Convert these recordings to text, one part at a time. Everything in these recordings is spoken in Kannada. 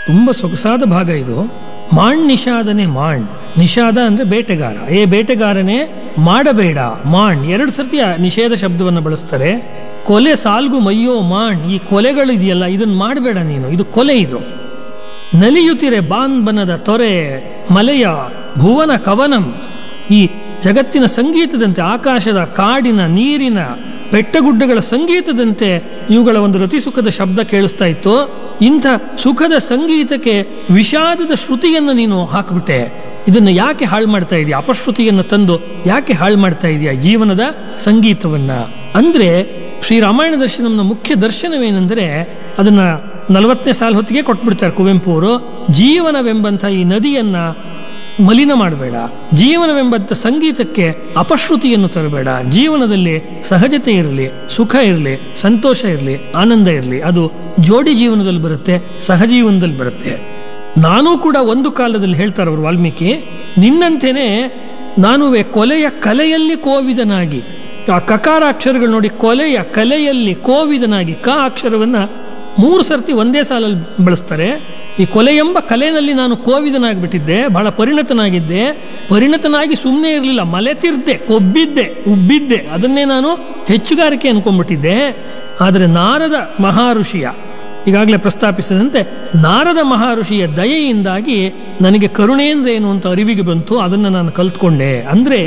ತುಂಬ ಸೊಗಸಾದ ಭಾಗ ಇದು ಮಾಣ್ ನಿಷಾದನೆ ಮಾಣ್ ನಿಷಾದ ಅಂದ್ರೆ ಬೇಟೆಗಾರ ಏ ಬೇಟೆಗಾರನೇ ಮಾಡಬೇಡ ಮಾಣ್ ಎರಡು ಸರ್ತಿ ಆ ನಿಷೇಧ ಶಬ್ದವನ್ನು ಬಳಸ್ತಾರೆ ಕೊಲೆ ಸಾಲ್ಗು ಮಯ್ಯೋ ಮಾಣ್ ಈ ಕೊಲೆಗಳು ಇದೆಯಲ್ಲ ಇದನ್ನ ಮಾಡಬೇಡ ನೀನು ಇದು ಕೊಲೆ ಇದು ನಲಿಯುತ್ತಿರೆ ಬಾನ್ಬನದ ತೊರೆ ಮಲೆಯ ಭುವನ ಕವನಂ ಈ ಜಗತ್ತಿನ ಸಂಗೀತದಂತೆ ಆಕಾಶದ ಕಾಡಿನ ನೀರಿನ ಬೆಟ್ಟಗುಡ್ಡಗಳ ಸಂಗೀತದಂತೆ ಇವುಗಳ ಒಂದು ರತಿಸುಖದ ಶಬ್ದ ಕೇಳಿಸ್ತಾ ಇತ್ತು ಇಂಥ ಸುಖದ ಸಂಗೀತಕ್ಕೆ ವಿಷಾದದ ಶ್ರುತಿಯನ್ನು ನೀನು ಹಾಕ್ಬಿಟ್ಟೆ ಇದನ್ನು ಯಾಕೆ ಹಾಳು ಮಾಡ್ತಾ ಇದೀಯ ಅಪಶ್ರುತಿಯನ್ನು ತಂದು ಯಾಕೆ ಹಾಳು ಮಾಡ್ತಾ ಇದೀಯ ಜೀವನದ ಸಂಗೀತವನ್ನ ಅಂದ್ರೆ ಶ್ರೀರಾಮಾಯಣ ದರ್ಶನಂನ ಮುಖ್ಯ ದರ್ಶನವೇನೆಂದರೆ ಅದನ್ನ ನಲವತ್ತನೇ ಸಾಲ ಹೊತ್ತಿಗೆ ಕೊಟ್ಬಿಡ್ತಾರೆ ಕುವೆಂಪು ಅವರು ಜೀವನವೆಂಬಂಥ ಈ ನದಿಯನ್ನ ಮಲಿನ ಮಾಡಬೇಡ ಜೀವನವೆಂಬಂಥ ಸಂಗೀತಕ್ಕೆ ಅಪಶ್ರುತಿಯನ್ನು ತರಬೇಡ ಜೀವನದಲ್ಲಿ ಸಹಜತೆ ಇರಲಿ ಸುಖ ಇರಲಿ ಸಂತೋಷ ಇರಲಿ ಆನಂದ ಇರಲಿ ಅದು ಜೋಡಿ ಜೀವನದಲ್ಲಿ ಬರುತ್ತೆ ಸಹಜೀವನದಲ್ಲಿ ಬರುತ್ತೆ ನಾನೂ ಕೂಡ ಒಂದು ಕಾಲದಲ್ಲಿ ಹೇಳ್ತಾರೆ ಅವರು ವಾಲ್ಮೀಕಿ ನಿನ್ನಂತೆಯೇ ನಾನುವೆ ಕೊಲೆಯ ಕಲೆಯಲ್ಲಿ ಕೋವಿದನಾಗಿ ಆ ಕಕಾರ ಅಕ್ಷರಗಳು ನೋಡಿ ಕೊಲೆಯ ಕಲೆಯಲ್ಲಿ ಕೋವಿದನಾಗಿ ಕ ಅಕ್ಷರವನ್ನ ಮೂರು ಸರ್ತಿ ಒಂದೇ ಸಾಲಲ್ಲಿ ಬಳಸ್ತಾರೆ ಈ ಕೊಲೆ ಎಂಬ ಕಲೆಯಲ್ಲಿ ನಾನು ಕೋವಿದನಾಗ್ಬಿಟ್ಟಿದ್ದೆ ಬಹಳ ಪರಿಣತನಾಗಿದ್ದೆ ಪರಿಣತನಾಗಿ ಸುಮ್ಮನೆ ಇರಲಿಲ್ಲ ಮಲೆತಿರ್ದೆ ಕೊಬ್ಬಿದ್ದೆ ಉಬ್ಬಿದ್ದೆ ಅದನ್ನೇ ನಾನು ಹೆಚ್ಚುಗಾರಿಕೆ ಅನ್ಕೊಂಡ್ಬಿಟ್ಟಿದ್ದೆ ಆದರೆ ನಾರದ ಮಹಾಋಷಿಯ ಈಗಾಗಲೇ ಪ್ರಸ್ತಾಪಿಸಿದಂತೆ ನಾರದ ಮಹರ್ಷಿಯ ದಯೆಯಿಂದಾಗಿ ನನಗೆ ಕರುಣೆ ಅಂದ್ರೆ ಏನು ಅಂತ ಅರಿವಿಗೆ ಬಂತು ಅದನ್ನು ನಾನು ಕಲ್ತ್ಕೊಂಡೆ ಅಂದ್ರೆ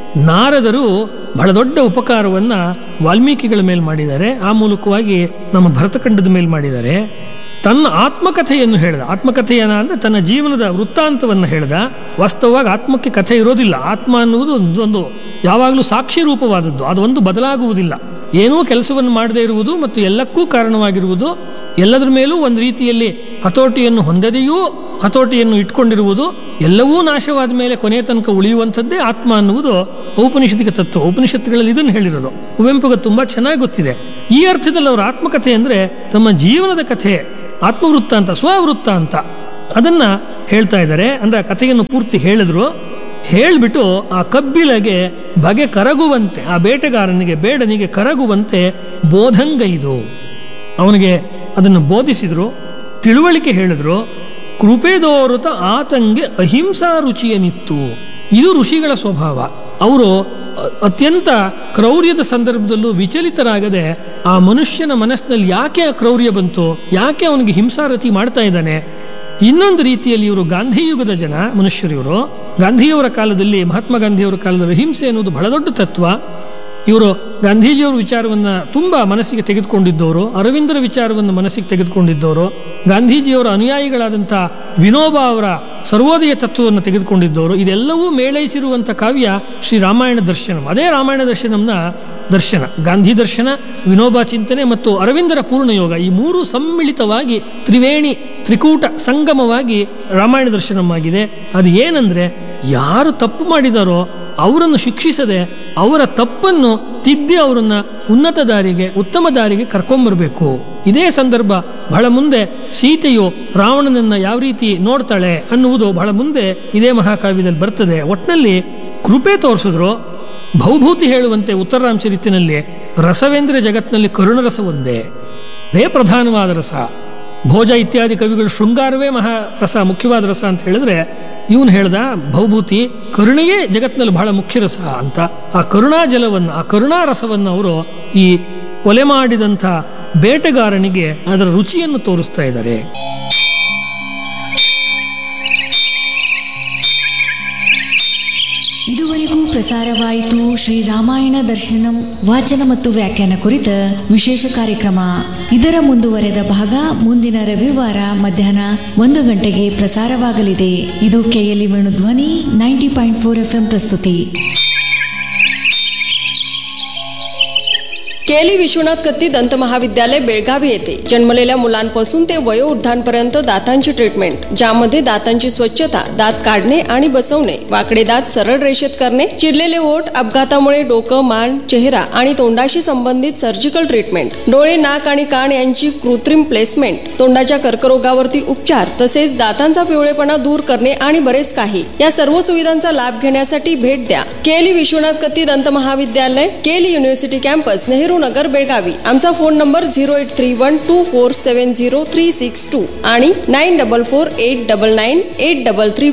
ನಾರದರು ಬಹಳ ದೊಡ್ಡ ಉಪಕಾರವನ್ನ ವಾಲ್ಮೀಕಿಗಳ ಮೇಲೆ ಮಾಡಿದ್ದಾರೆ ಆ ಮೂಲಕವಾಗಿ ನಮ್ಮ ಭರತಖಂಡದ ಮೇಲೆ ಮಾಡಿದ್ದಾರೆ ತನ್ನ ಆತ್ಮಕಥೆಯನ್ನು ಹೇಳ್ದ ಆತ್ಮಕಥೆಯನ್ನ ಅಂದ್ರೆ ತನ್ನ ಜೀವನದ ವೃತ್ತಾಂತವನ್ನು ಹೇಳ್ದ ವಾಸ್ತವವಾಗಿ ಆತ್ಮಕ್ಕೆ ಕಥೆ ಇರೋದಿಲ್ಲ ಆತ್ಮ ಅನ್ನುವುದು ಒಂದು- ಒಂದು ಯಾವಾಗಲೂ ಸಾಕ್ಷಿ ರೂಪವಾದದ್ದು ಅದೊಂದು ಬದಲಾಗುವುದಿಲ್ಲ ಏನೂ ಕೆಲಸವನ್ನು ಮಾಡದೇ ಇರುವುದು ಮತ್ತು ಎಲ್ಲಕ್ಕೂ ಕಾರಣವಾಗಿರುವುದು ಎಲ್ಲದರ ಮೇಲೂ ಒಂದು ರೀತಿಯಲ್ಲಿ ಹತೋಟಿಯನ್ನು ಹೊಂದದೆಯೂ ಹತೋಟಿಯನ್ನು ಇಟ್ಕೊಂಡಿರುವುದು ಎಲ್ಲವೂ ನಾಶವಾದ ಮೇಲೆ ಕೊನೆಯ ತನಕ ಉಳಿಯುವಂಥದ್ದೇ ಆತ್ಮ ಅನ್ನುವುದು ಔಪನಿಷತ್ತಿಕ ತತ್ವ ಉಪನಿಷತ್ತುಗಳಲ್ಲಿ ಇದನ್ನು ಹೇಳಿರೋದು ಕುವೆಂಪುಗೆ ತುಂಬಾ ಚೆನ್ನಾಗಿ ಗೊತ್ತಿದೆ ಈ ಅರ್ಥದಲ್ಲಿ ಅವರ ಆತ್ಮಕಥೆ ಅಂದ್ರೆ ತಮ್ಮ ಜೀವನದ ಕಥೆ ಆತ್ಮವೃತ್ತ ಅಂತ ಸ್ವವೃತ್ತ ಅಂತ ಅದನ್ನ ಹೇಳ್ತಾ ಇದ್ದಾರೆ ಅಂದ್ರೆ ಆ ಕಥೆಯನ್ನು ಪೂರ್ತಿ ಹೇಳಿದ್ರು ಹೇಳ್ಬಿಟ್ಟು ಆ ಕಬ್ಬಿಲಗೆ ಬಗೆ ಕರಗುವಂತೆ ಆ ಬೇಟೆಗಾರನಿಗೆ ಬೇಡನಿಗೆ ಕರಗುವಂತೆ ಬೋಧಂಗೈದು ಅವನಿಗೆ ಅದನ್ನು ಬೋಧಿಸಿದ್ರು ತಿಳುವಳಿಕೆ ಹೇಳಿದ್ರು ಕೃಪೆದೋರುತ ಆತಂಗೆ ಅಹಿಂಸಾ ರುಚಿಯನಿತ್ತು ಇದು ಋಷಿಗಳ ಸ್ವಭಾವ ಅವರು ಅ- ಅತ್ಯಂತ ಕ್ರೌರ್ಯದ ಸಂದರ್ಭದಲ್ಲೂ ವಿಚಲಿತರಾಗದೆ ಆ ಮನುಷ್ಯನ ಮನಸ್ಸಿನಲ್ಲಿ ಯಾಕೆ ಆ ಕ್ರೌರ್ಯ ಬಂತು ಯಾಕೆ ಅವನಿಗೆ ಹಿಂಸಾರತಿ ಮಾಡ್ತಾ ಇದ್ದಾನೆ ಇನ್ನೊಂದು ರೀತಿಯಲ್ಲಿ ಇವರು ಗಾಂಧಿ ಯುಗದ ಜನ ಮನುಷ್ಯರು ಇವರು ಗಾಂಧಿಯವರ ಕಾಲದಲ್ಲಿ ಮಹಾತ್ಮ ಗಾಂಧಿಯವರ ಕಾಲದಲ್ಲಿ ಅಹಿಂಸೆ ಅನ್ನೋದು ಬಹಳ ದೊಡ್ಡ ತತ್ವ ಇವರು ಗಾಂಧೀಜಿಯವರ ವಿಚಾರವನ್ನ ತುಂಬಾ ಮನಸ್ಸಿಗೆ ತೆಗೆದುಕೊಂಡಿದ್ದವರು ಅರವಿಂದರ ವಿಚಾರವನ್ನು ಮನಸ್ಸಿಗೆ ತೆಗೆದುಕೊಂಡಿದ್ದವರು ಗಾಂಧೀಜಿಯವರ ಅನುಯಾಯಿಗಳಾದಂಥ ವಿನೋಬಾ ಅವರ ಸರ್ವೋದಯ ತತ್ವವನ್ನು ತೆಗೆದುಕೊಂಡಿದ್ದವರು ಇದೆಲ್ಲವೂ ಮೇಳೈಸಿರುವಂಥ ಕಾವ್ಯ ಶ್ರೀ ರಾಮಾಯಣ ದರ್ಶನಂ ಅದೇ ರಾಮಾಯಣ ದರ್ಶನಂನ ದರ್ಶನ ಗಾಂಧಿ ದರ್ಶನ ವಿನೋಬಾ ಚಿಂತನೆ ಮತ್ತು ಅರವಿಂದರ ಪೂರ್ಣಯೋಗ ಈ ಮೂರು ಸಮ್ಮಿಳಿತವಾಗಿ ತ್ರಿವೇಣಿ ತ್ರಿಕೂಟ ಸಂಗಮವಾಗಿ ರಾಮಾಯಣ ದರ್ಶನಂ ಆಗಿದೆ ಅದು ಏನಂದ್ರೆ ಯಾರು ತಪ್ಪು ಮಾಡಿದಾರೋ ಅವರನ್ನು ಶಿಕ್ಷಿಸದೆ ಅವರ ತಪ್ಪನ್ನು ತಿದ್ದಿ ಅವರನ್ನ ಉನ್ನತ ದಾರಿಗೆ ಉತ್ತಮ ದಾರಿಗೆ ಕರ್ಕೊಂಬರ್ಬೇಕು ಇದೇ ಸಂದರ್ಭ ಬಹಳ ಮುಂದೆ ಸೀತೆಯು ರಾವಣನನ್ನ ಯಾವ ರೀತಿ ನೋಡ್ತಾಳೆ ಅನ್ನುವುದು ಬಹಳ ಮುಂದೆ ಇದೇ ಮಹಾಕಾವ್ಯದಲ್ಲಿ ಬರ್ತದೆ ಒಟ್ನಲ್ಲಿ ಕೃಪೆ ತೋರಿಸಿದ್ರು ಭೌಭೂತಿ ಹೇಳುವಂತೆ ಉತ್ತರರಾಮಚರಿತಿನಲ್ಲಿ ರಸವೇಂದ್ರ ಜಗತ್ತಿನಲ್ಲಿ ಕರುಣರಸ ಒಂದೇ ಅದೇ ಪ್ರಧಾನವಾದ ರಸ ಭೋಜ ಇತ್ಯಾದಿ ಕವಿಗಳು ಶೃಂಗಾರವೇ ಮಹಾ ರಸ ಮುಖ್ಯವಾದ ರಸ ಅಂತ ಹೇಳಿದ್ರೆ ಇವನು ಹೇಳ್ದ ಭೌಭೂತಿ ಕರುಣೆಯೇ ಜಗತ್ತಿನಲ್ಲಿ ಬಹಳ ಮುಖ್ಯ ರಸ ಅಂತ ಆ ಕರುಣಾ ಜಲವನ್ನು ಆ ಕರುಣಾ ರಸವನ್ನು ಅವರು ಈ ಕೊಲೆ ಮಾಡಿದಂಥ ಬೇಟೆಗಾರನಿಗೆ ಅದರ ರುಚಿಯನ್ನು ತೋರಿಸ್ತಾ ಇದ್ದಾರೆ ಇದುವರೆಗೂ ಪ್ರಸಾರವಾಯಿತು ಶ್ರೀ ರಾಮಾಯಣ ದರ್ಶನಂ ವಾಚನ ಮತ್ತು ವ್ಯಾಖ್ಯಾನ ಕುರಿತ ವಿಶೇಷ ಕಾರ್ಯಕ್ರಮ ಇದರ ಮುಂದುವರೆದ ಭಾಗ ಮುಂದಿನ ರವಿವಾರ ಮಧ್ಯಾಹ್ನ ಒಂದು ಗಂಟೆಗೆ ಪ್ರಸಾರವಾಗಲಿದೆ ಇದು KLE Venudhwani ninety point four F ಪ್ರಸ್ತುತಿ केली विश्वनाथ कत्ती दंत महाविद्यालय बेळगावी येथे जन्मलेल्या मुलांपासून ते वयोवृद्धांपर्यंत दातांची ट्रीटमेंट ज्यामध्ये दातांची स्वच्छता दात काढणे आणि बसवणे वाकडे दात सरळ रेषेत करणे चिरलेले ओठ अपघातामुळे डोकं मान चेहरा आणि तोंडाशी संबंधित सर्जिकल ट्रीटमेंट डोळे नाक आणि कान यांची कृत्रिम प्लेसमेंट तोंडाच्या कर्करोगावरती उपचार तसेच दातांचा पिवळेपणा दूर करणे आणि बरेच काही या सर्व सुविधांचा लाभ घेण्यासाठी भेट द्या केली विश्वनाथ कत्ती दंत महाविद्यालय KLE university campus Nehru Nagar Belagavi आमचा phone number zero eight three one two four seven zero three six two आणि nine double four eight double nine eight double three